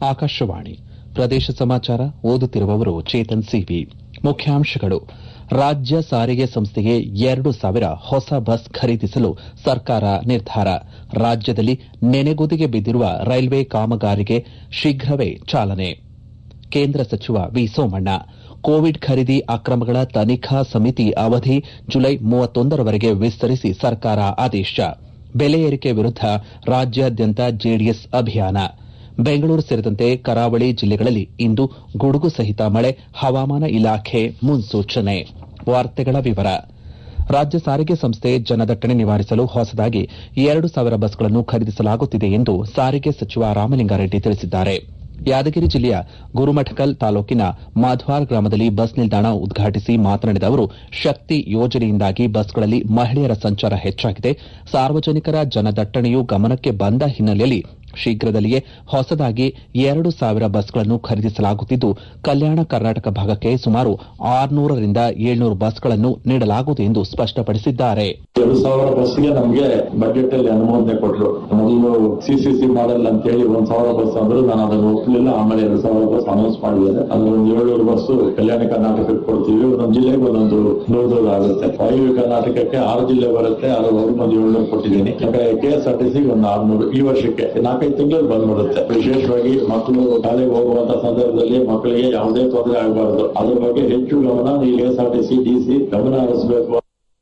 ಆಕಾಶವಾಣಿ ಪ್ರದೇಶ ಸಮಾಚಾರ ಓದುತ್ತಿರುವವರು ಚೇತನ್ ಸಿಬಿ ಮುಖ್ಯಾಂಶಗಳು ರಾಜ್ಯ ಸಾರಿಗೆ ಸಂಸ್ಥೆಗೆ ಎರಡು ಸಾವಿರ ಹೊಸ ಬಸ್ ಖರೀದಿಸಲು ಸರ್ಕಾರ ನಿರ್ಧಾರ ರಾಜ್ಯದಲ್ಲಿ ನೆನೆಗುದಿಗೆ ಬಿದ್ದಿರುವ ರೈಲ್ವೆ ಕಾಮಗಾರಿಗೆ ಶೀಘ್ರವೇ ಚಾಲನೆ ಕೇಂದ್ರ ಸಚಿವ ವಿ ಸೋಮಣ್ಣ ಕೋವಿಡ್ ಖರೀದಿ ಅಕ್ರಮಗಳ ತನಿಖಾ ಸಮಿತಿ ಅವಧಿ ಜುಲೈ ಮೂವತ್ತೊಂದರವರೆಗೆ ವಿಸ್ತರಿಸಿ ಸರ್ಕಾರ ಆದೇಶ ಬೆಲೆ ಏರಿಕೆ ವಿರುದ್ದ ರಾಜ್ಯಾದ್ಯಂತ ಜೆಡಿಎಸ್ ಅಭಿಯಾನ ಬೆಂಗಳೂರು ಸೇರಿದಂತೆ ಕರಾವಳಿ ಜಿಲ್ಲೆಗಳಲ್ಲಿ ಇಂದು ಗುಡುಗು ಸಹಿತ ಮಳೆ ಹವಾಮಾನ ಇಲಾಖೆ ಮುನ್ಸೂಚನೆ ವಾರ್ತೆಗಳ ವಿವರ ರಾಜ್ಯ ಸಾರಿಗೆ ಸಂಸ್ಥೆ ಜನದಟ್ಟಣೆ ನಿವಾರಿಸಲು ಹೊಸದಾಗಿ ಎರಡು ಸಾವಿರ ಬಸ್ಗಳನ್ನು ಖರೀದಿಸಲಾಗುತ್ತಿದೆ ಎಂದು ಸಾರಿಗೆ ಸಚಿವ ರಾಮಲಿಂಗಾರೆಡ್ಡಿ ತಿಳಿಸಿದ್ದಾರೆ ಯಾದಗಿರಿ ಜಿಲ್ಲೆಯ ಗುರುಮಠಕಲ್ ತಾಲೂಕಿನ ಮಾಧ್ವಾರ್ ಗ್ರಾಮದಲ್ಲಿ ಬಸ್ ನಿಲ್ದಾಣ ಉದ್ಘಾಟಿಸಿ ಮಾತನಾಡಿದ ಅವರು ಶಕ್ತಿ ಯೋಜನೆಯಿಂದಾಗಿ ಬಸ್ಗಳಲ್ಲಿ ಮಹಿಳೆಯರ ಸಂಚಾರ ಹೆಚ್ಚಾಗಿದೆ ಸಾರ್ವಜನಿಕರ ಜನದಟ್ಟಣೆಯು ಗಮನಕ್ಕೆ ಬಂದ ಹಿನ್ನೆಲೆಯಲ್ಲಿ ಶೀಘ್ರದಲ್ಲಿಯೇ ಹೊಸದಾಗಿ ಎರಡು ಸಾವಿರ ಬಸ್ಗಳನ್ನು ಖರೀದಿಸಲಾಗುತ್ತಿದ್ದು ಕಲ್ಯಾಣ ಕರ್ನಾಟಕ ಭಾಗಕ್ಕೆ ಸುಮಾರು ಆರುನೂರರಿಂದ ಏಳ್ನೂರು ಬಸ್ಗಳನ್ನು ನೀಡಲಾಗುವುದು ಎಂದು ಸ್ಪಷ್ಟಪಡಿಸಿದ್ದಾರೆ ಎರಡು ಸಾವಿರ ಬಸ್ಗೆ ನಮ್ಗೆ ಬಜೆಟ್ ಅಲ್ಲಿ ಅನುಮೋದನೆ ಕೊಟ್ರು ಮೊದಲು ಸಿಸಿಸಿ ಮಾಡೆಲ್ ಅಂತ ಹೇಳಿ ಒಂದ್ ಸಾವಿರ ಬಸ್ ಅಂದ್ರು ನಾನು ಅದನ್ನು ಒಪ್ಪಲಿಲ್ಲ ಆಮೇಲೆ ಎರಡು ಸಾವಿರ ಬಸ್ ಅನೌನ್ಸ್ ಮಾಡಿದ್ದಾರೆ ಅದು ಒಂದು ಏಳ್ನೂರು ಬಸ್ ಕಲ್ಯಾಣ ಕರ್ನಾಟಕಕ್ಕೆ ಕೊಡ್ತೀವಿ ಒಂದೊಂದು ಜಿಲ್ಲೆಗೆ ಒಂದೊಂದು ನೂರು ನೂರು ಆಗುತ್ತೆ ವಾಯವ್ಯ ಕರ್ನಾಟಕಕ್ಕೆ ಆರು ಜಿಲ್ಲೆ ಬರುತ್ತೆ ಅದು ಒಂದು ಏಳ್ನೂರು ಕೊಟ್ಟಿದ್ದೀನಿ K S R T C ಒಂದು ಆರ್ನೂರು ಈ ವರ್ಷಕ್ಕೆ ನಾಲ್ಕೈದು ತಿಂಗಳು ಬಂದ್ಬಿಡುತ್ತೆ ವಿಶೇಷವಾಗಿ ಮಕ್ಕಳು ಶಾಲೆಗೆ ಹೋಗುವಂತ ಸಂದರ್ಭದಲ್ಲಿ ಮಕ್ಕಳಿಗೆ ಯಾವುದೇ ತೊಂದರೆ ಆಗಬಾರದು ಅದ್ರ ಬಗ್ಗೆ ಹೆಚ್ಚು ಗಮನ ಈ K S R T C D C ಗಮನ ಹರಿಸಬೇಕು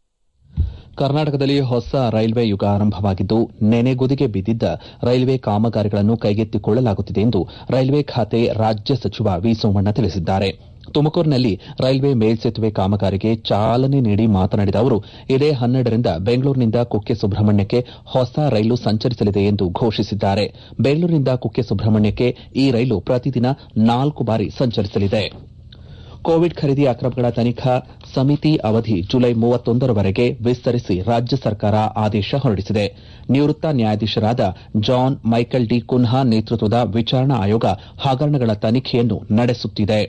ಕರ್ನಾಟಕದಲ್ಲಿ ಹೊಸ ರೈಲ್ವೆ ಯುಗ ಆರಂಭವಾಗಿದ್ದು ನೆನೆಗುದಿಗೆ ಬಿದ್ದಿದ್ದ ರೈಲ್ವೆ ಕಾಮಗಾರಿಗಳನ್ನು ಕೈಗೆತ್ತಿಕೊಳ್ಳಲಾಗುತ್ತಿದೆ ಎಂದು ರೈಲ್ವೆ ಖಾತೆ ರಾಜ್ಯ ಸಚಿವ ವಿ ಸೋಮಣ್ಣ ತಿಳಿಸಿದ್ದಾರೆ ತುಮಕೂರಿನಲ್ಲಿ ರೈಲ್ವೆ ಮೇಲ್ಸೇತುವೆ ಕಾಮಗಾರಿಗೆ ಚಾಲನೆ ನೀಡಿ ಮಾತನಾಡಿದ ಅವರು ಇದೇ ಹನ್ನೆರಡರಿಂದ ಬೆಂಗಳೂರಿನಿಂದ ಕುಕ್ಕೆ ಸುಬ್ರಹ್ಮಣ್ಯಕ್ಕೆ ಹೊಸ ರೈಲು ಸಂಚರಿಸಲಿದೆ ಎಂದು ಘೋಷಿಸಿದ್ದಾರೆ ಬೆಂಗಳೂರಿನಿಂದ ಕುಕ್ಕೆ ಸುಬ್ರಹ್ಮಣ್ಯಕ್ಕೆ ಈ ರೈಲು ಪ್ರತಿದಿನ ನಾಲ್ಕು ಬಾರಿ ಸಂಚರಿಸಲಿದೆ ಕೋವಿಡ್ ಖರೀದಿ ಅಕ್ರಮಗಳ ತನಿಖಾ ಸಮಿತಿ ಅವಧಿ ಜುಲೈ ಮೂವತ್ತೊಂದರವರೆಗೆ ವಿಸ್ತರಿಸಿ ರಾಜ್ಯ ಸರ್ಕಾರ ಆದೇಶ ಹೊರಡಿಸಿದೆ ನಿವೃತ್ತ ನ್ಯಾಯಾಧೀಶರಾದ ಜಾನ್ ಮೈಕೆಲ್ ಡಿ ಕುನ್ಹಾ ನೇತೃತ್ವದ ವಿಚಾರಣಾ ಆಯೋಗ ಹಗರಣಗಳ ತನಿಖೆಯನ್ನು ನಡೆಸುತ್ತಿದೆ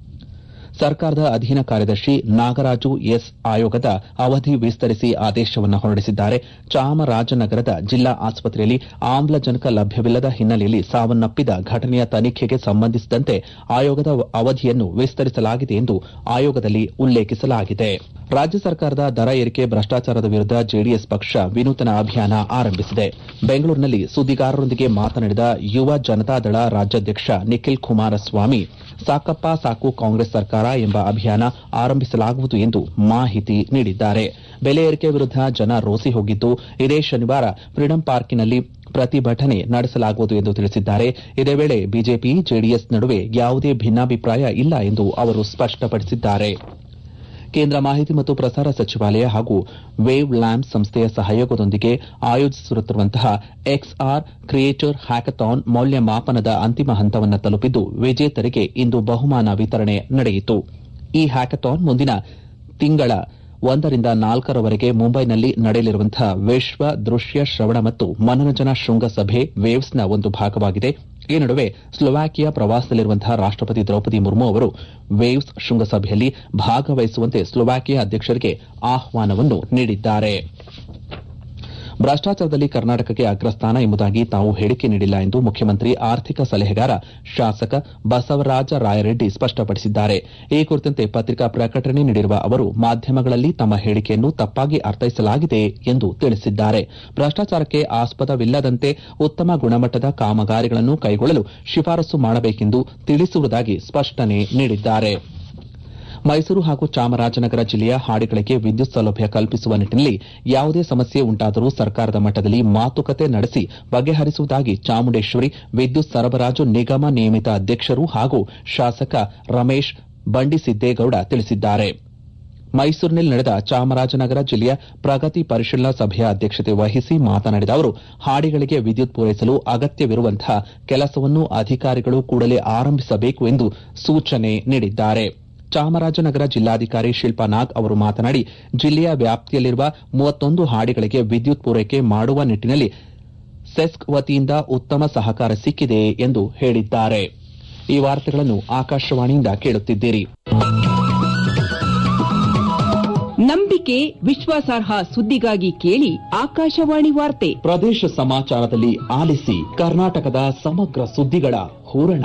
ಸರ್ಕಾರದ ಅಧೀನ ಕಾರ್ಯದರ್ಶಿ ನಾಗರಾಜು ಎಸ್ ಆಯೋಗದ ಅವಧಿ ವಿಸ್ತರಿಸಿ ಆದೇಶವನ್ನು ಹೊರಡಿಸಿದ್ದಾರೆ ಚಾಮರಾಜನಗರದ ಜಿಲ್ಲಾ ಆಸ್ಪತ್ರೆಯಲ್ಲಿ ಆಮ್ಲಜನಕ ಲಭ್ಯವಿಲ್ಲದ ಹಿನ್ನೆಲೆಯಲ್ಲಿ ಸಾವನ್ನಪ್ಪಿದ ಘಟನೆಯ ತನಿಖೆಗೆ ಸಂಬಂಧಿಸಿದಂತೆ ಆಯೋಗದ ಅವಧಿಯನ್ನು ವಿಸ್ತರಿಸಲಾಗಿದೆ ಎಂದು ಆಯೋಗದಲ್ಲಿ ಉಲ್ಲೇಖಿಸಲಾಗಿದೆ ರಾಜ್ಯ ಸರ್ಕಾರದ ದರ ಏರಿಕೆ ಭ್ರಷ್ಟಾಚಾರದ ವಿರುದ್ದ ಜೆಡಿಎಸ್ ಪಕ್ಷ ವಿನೂತನ ಅಭಿಯಾನ ಆರಂಭಿಸಿದೆ ಬೆಂಗಳೂರಿನಲ್ಲಿ ಸುದ್ದಿಗಾರರೊಂದಿಗೆ ಮಾತನಾಡಿದ ಯುವ ಜನತಾದಳ ರಾಜ್ಯಾಧ್ಯಕ್ಷ ನಿಖಿಲ್ ಕುಮಾರಸ್ವಾಮಿ ಸಾಕಪ್ಪ ಸಾಕು ಕಾಂಗ್ರೆಸ್ ಸರ್ಕಾರ ಎಂಬ ಅಭಿಯಾನ ಆರಂಭಿಸಲಾಗುವುದು ಎಂದು ಮಾಹಿತಿ ನೀಡಿದ್ದಾರೆ ಬೆಲೆ ಏರಿಕೆ ವಿರುದ್ದ ಜನ ರೋಸಿ ಹೋಗಿದ್ದು ಇದೇ ಶನಿವಾರ ಫ್ರೀಡಂ ಪಾರ್ಕಿನಲ್ಲಿ ಪ್ರತಿಭಟನೆ ನಡೆಸಲಾಗುವುದು ಎಂದು ತಿಳಿಸಿದ್ದಾರೆ ಇದೇ ವೇಳೆ ಬಿಜೆಪಿ ಜೆಡಿಎಸ್ ನಡುವೆ ಯಾವುದೇ ಭಿನ್ನಾಭಿಪ್ರಾಯ ಇಲ್ಲ ಎಂದು ಅವರು ಸ್ಪಷ್ಟಪಡಿಸಿದ್ದಾರೆ ಕೇಂದ್ರ ಮಾಹಿತಿ ಮತ್ತು ಪ್ರಸಾರ ಸಚಿವಾಲಯ ಹಾಗೂ ವೇವ್ ಲ್ಯಾಂಪ್ ಸಂಸ್ಥೆಯ ಸಹಯೋಗದೊಂದಿಗೆ ಆಯೋಜಿಸುತ್ತಿರುವಂತಹ ಎಕ್ಸ್ಆರ್ ಕ್ರಿಯೇಟರ್ ಹ್ಯಾಕಥಾನ್ ಮೌಲ್ಯಮಾಪನದ ಅಂತಿಮ ಹಂತವನ್ನು ತಲುಪಿದ್ದು ವಿಜೇತರಿಗೆ ಇಂದು ಬಹುಮಾನ ವಿತರಣೆ ನಡೆಯಿತು ಈ ಹ್ಯಾಕಥಾನ್ ಮುಂದಿನ ತಿಂಗಳ ಒಂದರಿಂದ ನಾಲ್ಕರವರೆಗೆ ಮುಂಬೈನಲ್ಲಿ ನಡೆಯಲಿರುವಂತಹ ವಿಶ್ವ ದೃಶ್ಯ ಶ್ರವಣ ಮತ್ತು ಮನರಂಜನಾ ಶೃಂಗಸಭೆ ವೇವ್ಸ್ನ ಒಂದು ಭಾಗವಾಗಿದೆ ಈ ನಡುವೆ ಸ್ಲೋವಾಕಿಯಾ ಪ್ರವಾಸದಲ್ಲಿರುವಂತಹ ರಾಷ್ಟಪತಿ ದ್ರೌಪದಿ ಮುರ್ಮು ಅವರು ವೇವ್ಸ್ ಶೃಂಗಸಭೆಯಲ್ಲಿ ಭಾಗವಹಿಸುವಂತೆ ಸ್ಲೋವಾಕಿಯಾ ಅಧ್ಯಕ್ಷರಿಗೆ ಆಹ್ವಾನವನ್ನು ನೀಡಿದ್ದಾರೆ ಭ್ರಷ್ಟಾಚಾರದಲ್ಲಿ ಕರ್ನಾಟಕಕ್ಕೆ ಅಗ್ರಸ್ಥಾನ ಎಂಬುದಾಗಿ ತಾವು ಹೇಳಿಕೆ ನೀಡಿಲ್ಲ ಎಂದು ಮುಖ್ಯಮಂತ್ರಿ ಆರ್ಥಿಕ ಸಲಹೆಗಾರ ಶಾಸಕ ಬಸವರಾಜ ರಾಯರೆಡ್ಡಿ ಸ್ಪಷ್ಟಪಡಿಸಿದ್ದಾರೆ ಈ ಕುರಿತಂತೆ ಪತ್ರಿಕಾ ಪ್ರಕಟಣೆ ನೀಡಿರುವ ಅವರು ಮಾಧ್ಯಮಗಳಲ್ಲಿ ತಮ್ಮ ಹೇಳಿಕೆಯನ್ನು ತಪ್ಪಾಗಿ ಅರ್ಥೈಸಲಾಗಿದೆ ಎಂದು ತಿಳಿಸಿದ್ದಾರೆ ಭ್ರಷ್ಟಾಚಾರಕ್ಕೆ ಆಸ್ಪದವಿಲ್ಲದಂತೆ ಉತ್ತಮ ಗುಣಮಟ್ಟದ ಕಾಮಗಾರಿಗಳನ್ನು ಕೈಗೊಳ್ಳಲು ಶಿಫಾರಸು ಮಾಡಬೇಕೆಂದು ತಿಳಿಸುವುದಾಗಿ ಸ್ಪಷ್ಟನೆ ನೀಡಿದ್ದಾರೆ ಮೈಸೂರು ಹಾಗೂ ಚಾಮರಾಜನಗರ ಜಿಲ್ಲೆಯ ಹಾಡಿಗಳಿಗೆ ವಿದ್ಯುತ್ ಸೌಲಭ್ಯ ಕಲ್ಪಿಸುವ ನಿಟ್ಟಿನಲ್ಲಿ ಯಾವುದೇ ಸಮಸ್ಯೆ ಉಂಟಾದರೂ ಸರ್ಕಾರದ ಮಟ್ಟದಲ್ಲಿ ಮಾತುಕತೆ ನಡೆಸಿ ಬಗೆಹರಿಸುವುದಾಗಿ ಚಾಮುಂಡೇಶ್ವರಿ ವಿದ್ಯುತ್ ಸರಬರಾಜು ನಿಗಮ ನಿಯಮಿತ ಅಧ್ಯಕ್ಷರು ಹಾಗೂ ಶಾಸಕ ರಮೇಶ್ ಬಂಡಿಸಿದ್ದೇಗೌಡ ತಿಳಿಸಿದ್ದಾರೆ ಮೈಸೂರಿನಲ್ಲಿ ನಡೆದ ಚಾಮರಾಜನಗರ ಜಿಲ್ಲೆಯ ಪ್ರಗತಿ ಪರಿಶೀಲನಾ ಸಭೆಯ ಅಧ್ಯಕ್ಷತೆ ವಹಿಸಿ ಮಾತನಾಡಿದ ಅವರು ಹಾಡಿಗಳಿಗೆ ವಿದ್ಯುತ್ ಪೂರೈಸಲು ಅಗತ್ಯವಿರುವಂತಹ ಕೆಲಸವನ್ನು ಅಧಿಕಾರಿಗಳು ಕೂಡಲೇ ಆರಂಭಿಸಬೇಕು ಎಂದು ಸೂಚನೆ ನೀಡಿದ್ದಾರೆ ಚಾಮರಾಜನಗರ ಜಿಲ್ಲಾಧಿಕಾರಿ ಶಿಲ್ಪಾ ನಾಗ್ ಅವರು ಮಾತನಾಡಿ ಜಿಲ್ಲೆಯ ವ್ಯಾಪ್ತಿಯಲ್ಲಿರುವ ಮೂವತ್ತೊಂದು ಹಾಡಿಗಳಿಗೆ ವಿದ್ಯುತ್ ಪೂರೈಕೆ ಮಾಡುವ ನಿಟ್ಟಿನಲ್ಲಿ ಸೆಸ್ಕ್ ವತಿಯಿಂದ ಉತ್ತಮ ಸಹಕಾರ ಸಿಕ್ಕಿದೆ ಎಂದು ಹೇಳಿದ್ದಾರೆ ಈ ವಾರ್ತೆಗಳನ್ನು ಆಕಾಶವಾಣಿಯಿಂದ ಕೇಳುತ್ತಿದ್ದೀರಿ ನಂಬಿಕೆ ವಿಶ್ವಾಸಾರ್ಹ ಸುದ್ದಿಗಾಗಿ ಕೇಳಿ ಆಕಾಶವಾಣಿ ವಾರ್ತೆ ಪ್ರದೇಶ ಸಮಾಚಾರದಲ್ಲಿ ಆಲಿಸಿ ಕರ್ನಾಟಕದ ಸಮಗ್ರ ಸುದ್ದಿಗಳ ಹೂರಣ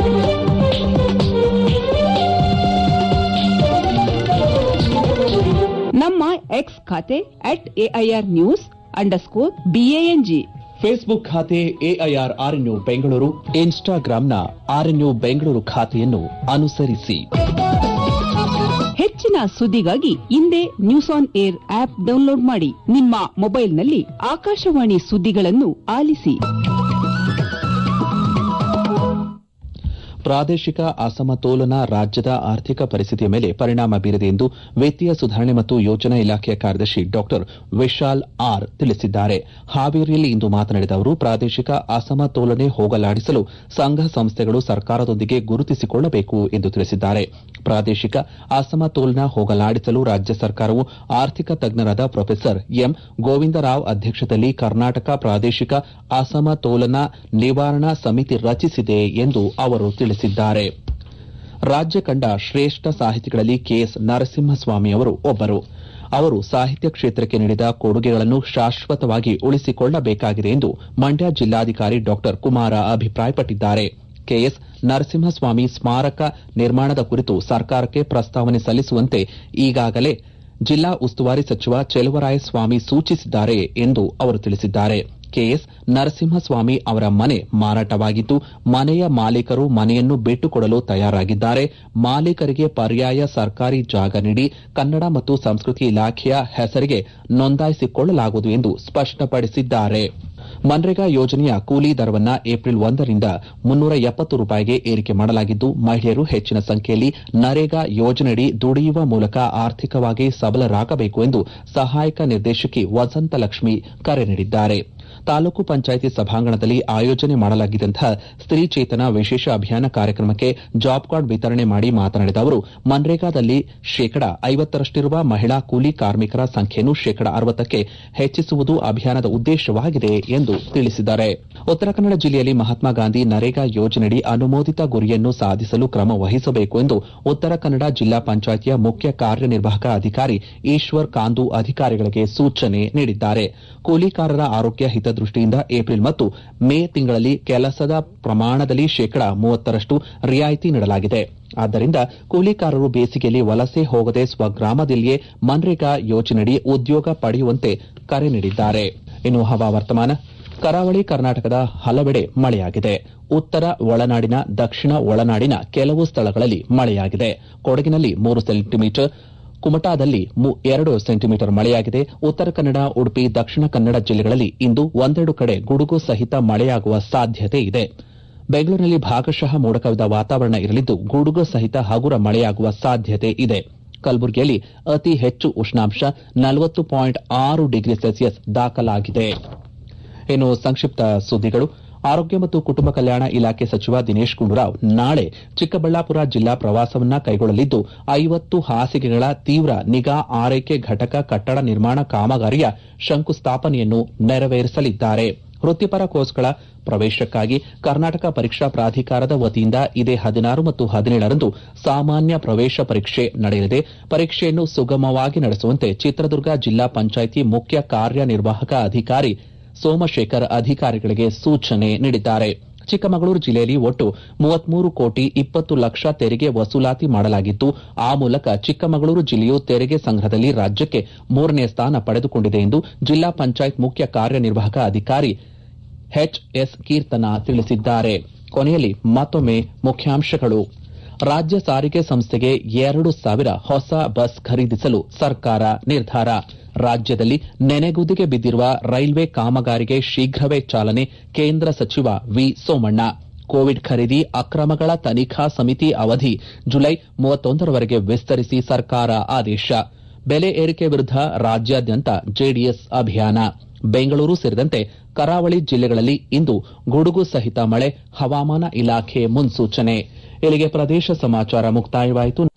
ನಮ್ಮ ಎಕ್ಸ್ ಖಾತೆ at AIR news underscore BANG Facebook ಖಾತೆ ಎಐಆರ್ ಆರ್ಎನ್ಯು ಬೆಂಗಳೂರು ಇನ್ಸ್ಟಾಗ್ರಾಂನ ಆರ್ಎನ್ಯು ಬೆಂಗಳೂರು ಖಾತೆಯನ್ನು ಅನುಸರಿಸಿ ಹೆಚ್ಚಿನ ಸುದ್ದಿಗಾಗಿ ಹಿಂದೆ news on air app download ಮಾಡಿ ನಿಮ್ಮ ಮೊಬೈಲ್ನಲ್ಲಿ ಆಕಾಶವಾಣಿ ಸುದ್ದಿಗಳನ್ನು ಆಲಿಸಿ ಪ್ರಾದೇಶಿಕ ಅಸಮತೋಲನ ರಾಜ್ಯದ ಆರ್ಥಿಕ ಪರಿಸ್ಥಿತಿಯ ಮೇಲೆ ಪರಿಣಾಮ ಬೀರಿದೆ ಎಂದು ವಿತ್ತೀಯ ಸುಧಾರಣೆ ಮತ್ತು ಯೋಜನಾ ಇಲಾಖೆಯ ಕಾರ್ಯದರ್ಶಿ ಡಾ ವಿಶಾಲ್ ಆರ್ ತಿಳಿಸಿದ್ದಾರೆ ಹಾವೇರಿಯಲ್ಲಿ ಇಂದು ಮಾತನಾಡಿದ ಅವರು ಪ್ರಾದೇಶಿಕ ಅಸಮತೋಲನೆ ಹೋಗಲಾಡಿಸಲು ಸಂಘ ಸಂಸ್ಥೆಗಳು ಸರ್ಕಾರದೊಂದಿಗೆ ಗುರುತಿಸಿಕೊಳ್ಳಬೇಕು ಎಂದು ತಿಳಿಸಿದ್ದಾರೆ ಪ್ರಾದೇಶಿಕ ಅಸಮತೋಲನ ಹೋಗಲಾಡಿಸಲು ರಾಜ್ಯ ಸರ್ಕಾರವು ಆರ್ಥಿಕ ತಜ್ಞರಾದ ಪ್ರೊಫೆಸರ್ ಎಂ ಗೋವಿಂದರಾವ್ ಅಧ್ಯಕ್ಷತೆಯಲ್ಲಿ ಕರ್ನಾಟಕ ಪ್ರಾದೇಶಿಕ ಅಸಮತೋಲನ ನಿವಾರಣಾ ಸಮಿತಿ ರಚಿಸಿದೆ ಎಂದು ಅವರು ತಿಳಿಸಿದ್ದಾರೆ ರಾಜ್ಯ ಕಂಡ ಶ್ರೇಷ್ಠ ಸಾಹಿತಿಗಳಲ್ಲಿ ಕೆಎಸ್ ನರಸಿಂಹಸ್ವಾಮಿ ಅವರು ಒಬ್ಬರು ಅವರು ಸಾಹಿತ್ಯ ಕ್ಷೇತ್ರಕ್ಕೆ ನೀಡಿದ ಕೊಡುಗೆಗಳನ್ನು ಶಾಶ್ವತವಾಗಿ ಉಳಿಸಿಕೊಳ್ಳಬೇಕಾಗಿದೆ ಎಂದು ಮಂಡ್ಯ ಜಿಲ್ಲಾಧಿಕಾರಿ ಡಾ ಕುಮಾರ ಅಭಿಪ್ರಾಯಪಟ್ಟಿದ್ದಾರೆ ಕೆಎಸ್ ನರಸಿಂಹಸ್ವಾಮಿ ಸ್ಮಾರಕ ನಿರ್ಮಾಣದ ಕುರಿತು ಸರ್ಕಾರಕ್ಕೆ ಪ್ರಸ್ತಾವನೆ ಸಲ್ಲಿಸುವಂತೆ ಈಗಾಗಲೇ ಜಿಲ್ಲಾ ಉಸ್ತುವಾರಿ ಸಚಿವ ಚೆಲುವರಾಯಸ್ವಾಮಿ ಸೂಚಿಸಿದ್ದಾರೆ ಎಂದು ಅವರು ತಿಳಿಸಿದ್ದಾರೆ ಕೆಎಸ್ ನರಸಿಂಹಸ್ವಾಮಿ ಅವರ ಮನೆ ಮಾರಾಟವಾಗಿದ್ದು ಮನೆಯ ಮಾಲೀಕರು ಮನೆಯನ್ನು ಬಿಟ್ಟುಕೊಡಲು ತಯಾರಾಗಿದ್ದಾರೆ ಮಾಲೀಕರಿಗೆ ಪರ್ಯಾಯ ಸರ್ಕಾರಿ ಜಾಗ ನೀಡಿ ಕನ್ನಡ ಮತ್ತು ಸಂಸ್ಕೃತಿ ಇಲಾಖೆಯ ಹೆಸರಿಗೆ ನೋಂದಾಯಿಸಿಕೊಳ್ಳಲಾಗುವುದು ಎಂದು ಸ್ಪಷ್ಟಪಡಿಸಿದ್ದಾರೆ ಮನ್ರೇಗಾ ಯೋಜನೆಯ ಕೂಲಿ ದರವನ್ನ ಏಪ್ರಿಲ್ ಒಂದರಿಂದ ಮುನ್ನೂರ ಎಪ್ಪತ್ತು ರೂಪಾಯಿಗೆ ಏರಿಕೆ ಮಾಡಲಾಗಿದ್ದು ಮಹಿಳೆಯರು ಹೆಚ್ಚಿನ ಸಂಖ್ಯೆಯಲ್ಲಿ ನರೇಗಾ ಯೋಜನೆಯಡಿ ದುಡಿಯುವ ಮೂಲಕ ಆರ್ಥಿಕವಾಗಿ ಸಬಲರಾಗಬೇಕು ಎಂದು ಸಹಾಯಕ ನಿರ್ದೇಶಕಿ ವಸಂತಲಕ್ಷ್ಮಿ ಕರೆ ನೀಡಿದ್ದಾರೆ ತಾಲೂಕು ಪಂಚಾಯಿತಿ ಸಭಾಂಗಣದಲ್ಲಿ ಆಯೋಜನೆ ಮಾಡಲಾಗಿದ್ದಂತಹ ಸ್ತ್ರೀ ಚೇತನ ವಿಶೇಷ ಅಭಿಯಾನ ಕಾರ್ಯಕ್ರಮಕ್ಕೆ ಜಾಬ್ ಕಾರ್ಡ್ ವಿತರಣೆ ಮಾಡಿ ಮಾತನಾಡಿದ ಅವರು ಮನ್ರೇಗಾದಲ್ಲಿ ಶೇಕಡ ಐವತ್ತರಷ್ಟಿರುವ ಮಹಿಳಾ ಕೂಲಿ ಕಾರ್ಮಿಕರ ಸಂಖ್ಯೆಯನ್ನು ಶೇಕಡ ಅರವತ್ತಕ್ಕೆ ಹೆಚ್ಚಿಸುವುದು ಅಭಿಯಾನದ ಉದ್ದೇಶವಾಗಿದೆ ಎಂದು ತಿಳಿಸಿದ್ದಾರೆ ಉತ್ತರ ಕನ್ನಡ ಜಿಲ್ಲೆಯಲ್ಲಿ ಮಹಾತ್ಮ ಗಾಂಧಿ ನರೇಗಾ ಯೋಜನೆಯಡಿ ಅನುಮೋದಿತ ಗುರಿಯನ್ನು ಸಾಧಿಸಲು ಕ್ರಮ ವಹಿಸಬೇಕು ಎಂದು ಉತ್ತರ ಕನ್ನಡ ಜಿಲ್ಲಾ ಪಂಚಾಯಿತಿಯ ಮುಖ್ಯ ಕಾರ್ಯನಿರ್ವಾಹಕ ಅಧಿಕಾರಿ ಈಶ್ವರ್ ಕಾಂದು ಅಧಿಕಾರಿಗಳಿಗೆ ಸೂಚನೆ ನೀಡಿದ್ದಾರೆ ಕೂಲಿಕಾರರ ಆರೋಗ್ಯ ಹಿತದೃಷ್ಟಿಯಿಂದ ಏಪ್ರಿಲ್ ಮತ್ತು ಮೇ ತಿಂಗಳಲ್ಲಿ ಕೆಲಸದ ಪ್ರಮಾಣದಲ್ಲಿ ಶೇಕಡ ಮೂವತ್ತರಷ್ಟು ರಿಯಾಯಿತಿ ನೀಡಲಾಗಿದೆ ಆದ್ದರಿಂದ ಕೂಲಿಕಾರರು ಬೇಸಿಗೆಯಲ್ಲಿ ವಲಸೆ ಹೋಗದೆ ಸ್ವಗ್ರಾಮದಲ್ಲಿಯೇ ಮನ್ರೇಗಾ ಯೋಜನೆಯಡಿ ಉದ್ಯೋಗ ಪಡೆಯುವಂತೆ ಕರೆ ನೀಡಿದ್ದಾರೆ ಇನ್ನು ಹವಾವರ್ತಮಾನ ಕರಾವಳಿ ಕರ್ನಾಟಕದ ಹಲವೆಡೆ ಮಳೆಯಾಗಿದೆ ಉತ್ತರ ಒಳನಾಡಿನ ದಕ್ಷಿಣ ಒಳನಾಡಿನ ಕೆಲವು ಸ್ಥಳಗಳಲ್ಲಿ ಮಳೆಯಾಗಿದೆ ಕೊಡಗಿನಲ್ಲಿ ಮೂರು ಸೆಂಟಿಮೀಟರ್ ಕುಮಟಾದಲ್ಲಿ ಎರಡು ಸೆಂಟಿಮೀಟರ್ ಮಳೆಯಾಗಿದೆ ಉತ್ತರ ಕನ್ನಡ ಉಡುಪಿ ದಕ್ಷಿಣ ಕನ್ನಡ ಜಿಲ್ಲೆಗಳಲ್ಲಿ ಇಂದು ಒಂದೆರಡು ಕಡೆ ಗುಡುಗು ಸಹಿತ ಮಳೆಯಾಗುವ ಸಾಧ್ಯತೆ ಇದೆ ಬೆಂಗಳೂರಿನಲ್ಲಿ ಭಾಗಶಃ ಮೋಡಕವಿದ ವಾತಾವರಣ ಇರಲಿದ್ದು ಗುಡುಗು ಸಹಿತ ಹಗುರ ಮಳೆಯಾಗುವ ಸಾಧ್ಯತೆ ಇದೆ ಕಲಬುರಗಿಯಲ್ಲಿ ಅತಿ ಹೆಚ್ಚು ಉಷ್ಣಾಂಶ ನಲವತ್ತು ಪಾಯಿಂಟ್ ಆರು ಡಿಗ್ರಿ ಸೆಲ್ಸಿಯಸ್ ದಾಖಲಾಗಿದೆ ಇನ್ನು ಸಂಕ್ಷಿಪ್ತ ಸುದ್ದಿಗಳು ಆರೋಗ್ಯ ಮತ್ತು ಕುಟುಂಬ ಕಲ್ಯಾಣ ಇಲಾಖೆ ಸಚಿವ ದಿನೇಶ್ ಗುಂಡೂರಾವ್ ನಾಳೆ ಚಿಕ್ಕಬಳ್ಳಾಪುರ ಜಿಲ್ಲಾ ಪ್ರವಾಸವನ್ನ ಕೈಗೊಳ್ಳಲಿದ್ದು ಐವತ್ತು ಹಾಸಿಗೆಗಳ ತೀವ್ರ ನಿಗಾ ಆರೈಕೆ ಘಟಕ ಕಟ್ಟಡ ನಿರ್ಮಾಣ ಕಾಮಗಾರಿಯ ಶಂಕುಸ್ಥಾಪನೆಯನ್ನು ನೆರವೇರಿಸಲಿದ್ದಾರೆ ವೃತ್ತಿಪರ ಕೋರ್ಸ್ಗಳ ಪ್ರವೇಶಕ್ಕಾಗಿ ಕರ್ನಾಟಕ ಪರೀಕ್ಷಾ ಪ್ರಾಧಿಕಾರದ ವತಿಯಿಂದ ಇದೇ ಹದಿನಾರು ಮತ್ತು ಹದಿನೇಳರಂದು ಸಾಮಾನ್ಯ ಪ್ರವೇಶ ಪರೀಕ್ಷೆ ನಡೆಯಲಿದೆ ಪರೀಕ್ಷೆಯನ್ನು ಸುಗಮವಾಗಿ ನಡೆಸುವಂತೆ ಚಿತ್ರದುರ್ಗ ಜಿಲ್ಲಾ ಪಂಚಾಯಿತಿ ಮುಖ್ಯ ಕಾರ್ಯನಿರ್ವಾಹಕ ಅಧಿಕಾರಿ ಸೋಮಶೇಖರ್ ಅಧಿಕಾರಿಗಳಿಗೆ ಸೂಚನೆ ನೀಡಿದ್ದಾರೆ ಚಿಕ್ಕಮಗಳೂರು ಜಿಲ್ಲೆಯಲ್ಲಿ ಒಟ್ಟು ಮೂವತ್ಮೂರು ಕೋಟಿ ಇಪ್ಪತ್ತು ಲಕ್ಷ ತೆರಿಗೆ ವಸೂಲಾತಿ ಮಾಡಲಾಗಿದ್ದು ಆ ಮೂಲಕ ಚಿಕ್ಕಮಗಳೂರು ಜಿಲ್ಲೆಯು ತೆರಿಗೆ ಸಂಗ್ರಹದಲ್ಲಿ ರಾಜ್ಯಕ್ಕೆ ಮೂರನೇ ಸ್ಥಾನ ಪಡೆದುಕೊಂಡಿದೆ ಎಂದು ಜಿಲ್ಲಾ ಪಂಚಾಯತ್ ಮುಖ್ಯ ಕಾರ್ಯನಿರ್ವಾಹಕ ಅಧಿಕಾರಿ ಎಚ್ಎಸ್ ಕೀರ್ತನ ತಿಳಿಸಿದ್ದಾರೆ ಕೊನೆಯಲ್ಲಿ ಮತ್ತೊಮ್ಮೆ ಮುಖ್ಯಾಂಶಗಳು ರಾಜ್ಯ ಸಾರಿಗೆ ಸಂಸ್ಥೆಗೆ ಎರಡು ಸಾವಿರ ಹೊಸ ಬಸ್ ಖರೀದಿಸಲು ಸರ್ಕಾರ ನಿರ್ಧಾರ ರಾಜ್ಯದಲ್ಲಿ ನೆನೆಗುದಿಗೆ ಬಿದ್ದಿರುವ ರೈಲ್ವೆ ಕಾಮಗಾರಿಗೆ ಶೀಘ್ರವೇ ಚಾಲನೆ ಕೇಂದ್ರ ಸಚಿವ ವಿ ಸೋಮಣ್ಣ ಕೋವಿಡ್ ಖರೀದಿ ಅಕ್ರಮಗಳ ತನಿಖಾ ಸಮಿತಿ ಅವಧಿ ಜುಲೈ ಮೂವತ್ತೊಂದರವರೆಗೆ ವಿಸ್ತರಿಸಿ ಸರ್ಕಾರ ಆದೇಶ ಬೆಲೆ ಏರಿಕೆ ವಿರುದ್ಧ ರಾಜ್ಯಾದ್ಯಂತ ಜೆಡಿಎಸ್ ಅಭಿಯಾನ ಬೆಂಗಳೂರು ಸೇರಿದಂತೆ ಕರಾವಳಿ ಜಿಲ್ಲೆಗಳಲ್ಲಿ ಇಂದು ಗುಡುಗು ಸಹಿತ ಮಳೆ ಹವಾಮಾನ ಇಲಾಖೆ ಮುನ್ಸೂಚನೆ ಇಲ್ಲಿಗೆ ಪ್ರದೇಶ ಸಮಾಚಾರ ಮುಕ್ತಾಯವಾಯಿತು